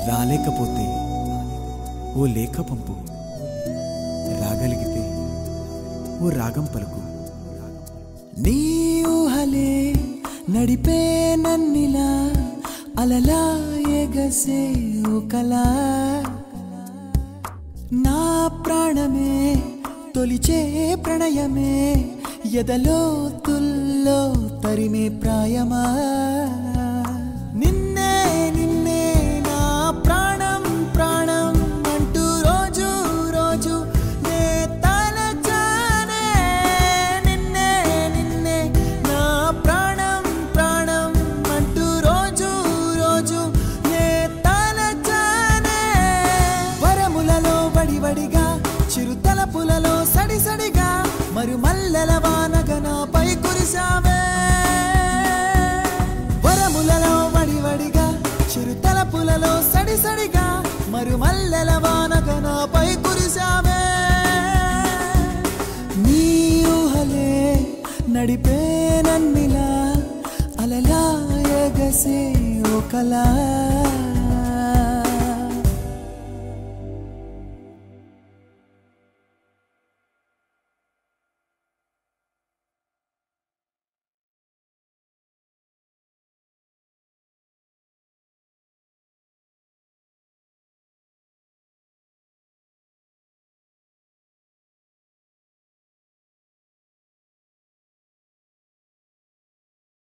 రాలేకపోతే ఓ లేఖ పంపు రాగలిగితే ఓ రాగం పలుకు నీ ఊహలే నడిపే నన్నిలా అలలా ఎగసే ఓ కళ నా ప్రాణమే తొలిచే ప్రణయమే ఎదలో తుల్లో తరిమే ప్రాయమా నిన్నే నిన్నే నా ప్రాణం ప్రాణం అంటూ రోజు రోజు నే తలచానే నిన్నే నిన్నే నా ప్రాణం ప్రాణం అంటూ రోజు రోజు నే తలచానే వరములలో వడివడిగా చిరుతలపులలో సడిసడిగా మరి మల్లెల వానగా నాపై కురిసావే వరములలో వడివడిగా చిరుతలపులలో సడిసడిగా మరి మల్లెల వానగా నాపై కురిసావే నీ ఊహలే నడిపే నన్నిలా అలలా ఎగసే ఓ కళ